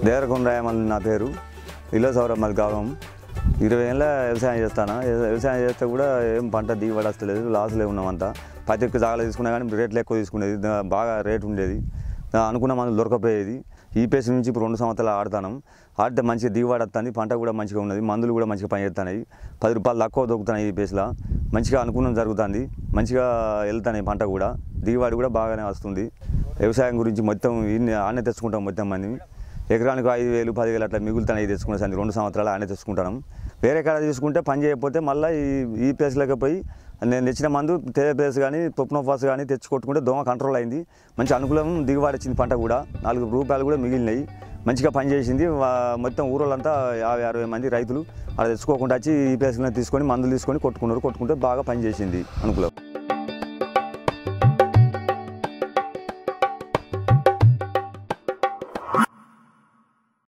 దేవరకొండ రాయమల్లి నా పేరు ఇల్లు సౌరమ్మది గ్రామం ఇరవై ఏళ్ళ వ్యవసాయం చేస్తాను వ్యవసాయం చేస్తే కూడా ఏం పంట దిగుబడి వస్తలేదు లాస్లో ఉన్నామంతా పత్తి ఎక్కువ జాగాలో తీసుకున్నా కానీ రేట్లు ఎక్కువ తీసుకునేది దా- బాగా రేట్ ఉండేది దా- అనుకున్న మందులు దొరకపోయేది ఈ పేసి నుంచి ఇప్పుడు రెండు సంవత్సరాలు ఆడతాను ఆడితే మంచిగా దిగుబడి వస్తుంది పంట కూడా మంచిగా ఉన్నది మందులు కూడా మంచిగా పనిచేస్తున్నాయి పది రూపాయలు తక్కువ దొరుకుతున్నాయి ఈ పేసులో మంచిగా అనుకున్నది జరుగుతుంది మంచిగా వెళ్తున్నాయి పంట కూడా దిగుబడి కూడా బాగానే వస్తుంది వ్యవసాయం గురించి మొత్తం ఇన్ని ఆనే తెచ్చుకుంటాం మొత్తం మంది ఎకరానికి ఐదు వేలు పదివేలు అట్లా మిగులుతున్నాయి తెచ్చుకునే సంది రెండు సంవత్సరాలు ఆనే తెచ్చుకుంటాం వేరే కాడ తీసుకుంటే పని చేయకపోతే మళ్ళీ ఈ ఈ ప్లేస్లోకి పోయి నేను తెచ్చిన మందు తే ప్లేస్ కానీ పొప్నోఫాస్ కానీ తెచ్చి కొట్టుకుంటే దోమ కంట్రోల్ అయింది మంచి అనుకూలం దిగుబడి వచ్చింది పంట కూడా నాలుగు రూపాయలు కూడా మిగిలినాయి మంచిగా పనిచేసింది వా- మొత్తం ఊరోళ్ళంతా యాభై అరవై మంది రైతులు అలా తెచ్చుకోకుండా వచ్చి ఈ ప్లేస్లో తీసుకొని మందులు తీసుకొని కొట్టుకున్నారు కొట్టుకుంటే బాగా పనిచేసింది అనుకూలం